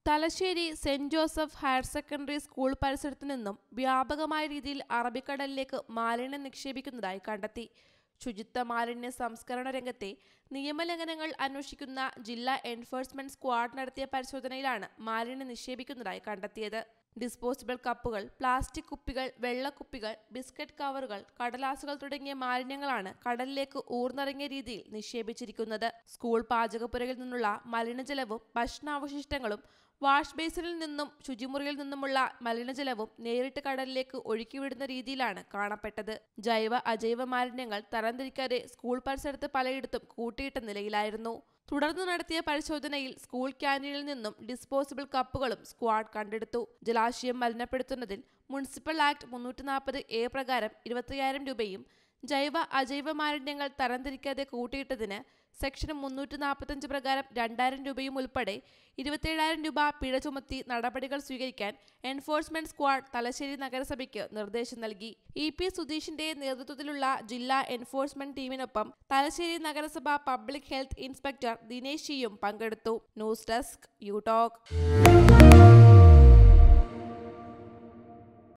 Thalassery Saint Joseph higher secondary school പരിസരത്തു നിന്നും വ്യാപകമായ രീതിയിൽ അറബിക്കടലിലേക്ക് മാലിന്യം നിക്ഷേപിക്കുന്നതായി കണ്ടെത്തി ശുചിത്വ മാലിന്യ സംസ്കരണ രംഗത്തെ നിയമലംഘനങ്ങൾ അന്വേഷിക്കുന്ന ജില്ലാ എൻഫോഴ്സ്മെന്റ് സ്ക്വാഡ് നടത്തിയ പരിശോധനയിലാണ് മാലിന്യം നിക്ഷേപിക്കുന്നതായി കണ്ടെത്തിയത് ഡിസ്പോസിബിൾ കപ്പുകൾ പ്ലാസ്റ്റിക് കുപ്പികൾ വെള്ളക്കുപ്പികൾ ബിസ്ക്കറ്റ് കവറുകൾ കടലാസുകൾ തുടങ്ങിയ മാലിന്യങ്ങളാണ് കടലിലേക്ക് ഊർന്നിറങ്ങിയ രീതിയിൽ നിക്ഷേപിച്ചിരിക്കുന്നത് സ്കൂൾ പാചകപ്പുരയിൽ നിന്നുള്ള മലിനജലവും ഭക്ഷണാവശിഷ്ടങ്ങളും വാഷ് ബേസിനിൽ നിന്നും ശുചിമുറിയിൽ നിന്നുമുള്ള മലിനജലവും നേരിട്ട് കടലിലേക്ക് ഒഴുക്കിവിടുന്ന രീതിയിലാണ് കാണപ്പെട്ടത് ജൈവ അജൈവ മാലിന്യങ്ങൾ തരംതിരിക്കാതെ സ്കൂൾ പരിസരത്ത് പലയിടത്തും കൂട്ടിയിട്ട നിലയിലായിരുന്നു തുടർന്ന് നടത്തിയ പരിശോധനയിൽ സ്കൂൾ ക്യാൻറ്റീനിൽ നിന്നും ഡിസ്പോസിബിൾ കപ്പുകളും സ്ക്വാഡ് കണ്ടെടുത്തു ജലാശയം മലിനപ്പെടുത്തുന്നതിൽ മുനിസിപ്പൽ ആക്ട് മുന്നൂറ്റി നാൽപ്പത് എ പ്രകാരം ഇരുപത്തയ്യായിരം രൂപയും ജൈവ അജൈവ മാലിന്യങ്ങൾ തരംതിരിക്കാതെ കൂട്ടിയിട്ടതിന് സെക്ഷൻ മുന്നൂറ്റി നാൽപ്പത്തഞ്ച് പ്രകാരം രണ്ടായിരം രൂപയും ഉൾപ്പെടെ ഇരുപത്തേഴായിരം രൂപ പിഴ ചുമത്തി നടപടികൾ സ്വീകരിക്കാൻ എൻഫോഴ്സ്മെന്റ് സ്ക്വാഡ് തലശ്ശേരി നഗരസഭയ്ക്ക് നിർദ്ദേശം നൽകി ഇ പി സുധീഷിന്റെ നേതൃത്വത്തിലുള്ള ജില്ലാ എൻഫോഴ്സ്മെന്റ് ടീമിനൊപ്പം തലശ്ശേരി നഗരസഭ പബ്ലിക് ഹെൽത്ത് ഇൻസ്പെക്ടർ ദിനേശ് ജിയും പങ്കെടുത്തു ന്യൂസ് ഡെസ്ക് യു ടോക്ക്